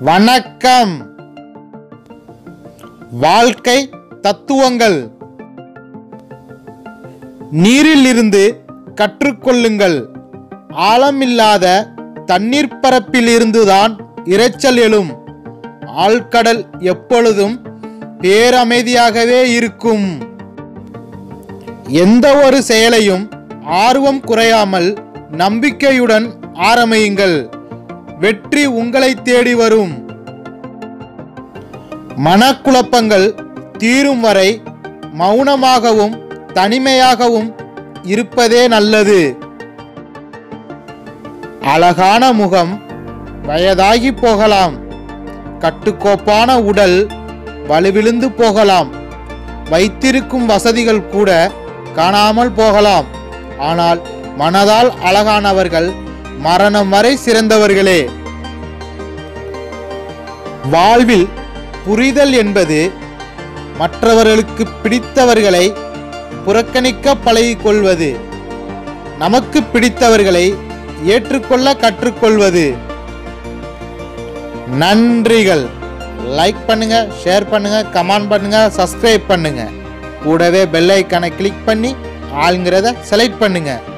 வணக்கம் வாழ்க்கை தத்துவங்கள் நீரில் இருந்து கற்றுக்கொள்ளுங்கள் ஆழமில்லாத தண்ணீர் பரப்பில் இருந்துதான் இரைச்சல் எழும் ஆழ்கடல் எப்பொழுதும் பேரமைதியாகவே இருக்கும் எந்த ஒரு செயலையும் ஆர்வம் குறையாமல் நம்பிக்கையுடன் ஆரம்பியுங்கள் வெற்றி உங்களை தேடி வரும் மனக்குழப்பங்கள் தீரும் வரை மௌனமாகவும் தனிமையாகவும் இருப்பதே நல்லது அழகான முகம் வயதாகி போகலாம் கட்டுக்கோப்பான உடல் வலுவிழுந்து போகலாம் வைத்திருக்கும் வசதிகள் கூட காணாமல் போகலாம் ஆனால் மனதால் அழகானவர்கள் மரணம் வரை சிறந்தவர்களே வாழ்வில் புரிதல் என்பது மற்றவர்களுக்கு பிடித்தவர்களை புறக்கணிக்க பழகிக்கொள்வது நமக்கு பிடித்தவர்களை ஏற்றுக்கொள்ள கற்றுக்கொள்வது நன்றிகள் லைக் பண்ணுங்க ஷேர் பண்ணுங்க கமெண்ட் பண்ணுங்க சப்ஸ்கிரைப் பண்ணுங்க கூடவே பெல் ஐக்கானை கிளிக் பண்ணி ஆளுங்கிறத செலக்ட் பண்ணுங்க